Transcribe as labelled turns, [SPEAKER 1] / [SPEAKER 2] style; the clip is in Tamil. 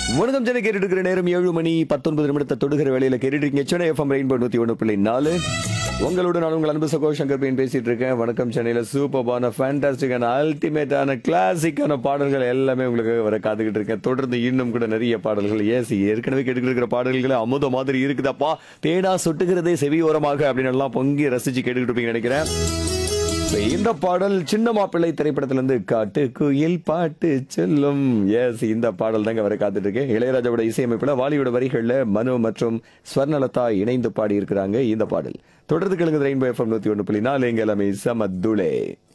[SPEAKER 1] வணக்கம் சென்னை கேட்டுட்டு இருக்கிற நேரம் ஏழு மணி பத்தொன்பது நிமிடத்தை தொடுகிற வேலையில கேட்டுட்டு இருக்கீங்க சென்னை எஃப்எம் ரெயின்போ நூத்தி ஒன்று புள்ளி நாலு உங்களோட நான் உங்கள் அன்பு சகோ சங்கர் பையன் பேசிட்டு இருக்கேன் வணக்கம் சென்னையில சூப்பரான ஃபேண்டாஸ்டிக்கான அல்டிமேட்டான கிளாசிக்கான பாடல்கள் எல்லாமே உங்களுக்கு வர காத்துக்கிட்டு இருக்கேன் தொடர்ந்து இன்னும் கூட நிறைய பாடல்கள் ஏசி ஏற்கனவே கேட்டுக்கிட்டு இருக்கிற பாடல்கள் அமுத மாதிரி இருக்குதப்பா தேனா சொட்டுகிறதே செவியோரமாக அப்படின்னு எல்லாம் பொங்கி ரசிச்சு கேட்டுக்கிட்டு இருப்பீங்க நினைக்கிறேன் இப்ப இந்த பாடல் சின்ன மாப்பிள்ளை திரைப்படத்துல இருந்து காட்டு குயில் பாட்டு சொல்லும் எஸ் இந்த பாடல் தாங்க வர காத்துட்டு இருக்கேன் இளையராஜாவோட இசையமைப்புல வாலியோட வரிகள்ல மனு மற்றும் ஸ்வர்ணலதா இணைந்து பாடி இருக்கிறாங்க இந்த பாடல் தொடர்ந்து கிழங்கு ரெயின்போ எஃப்எம் நூத்தி ஒன்று புள்ளி நாலு எங்க எல்லாமே சமத்துளே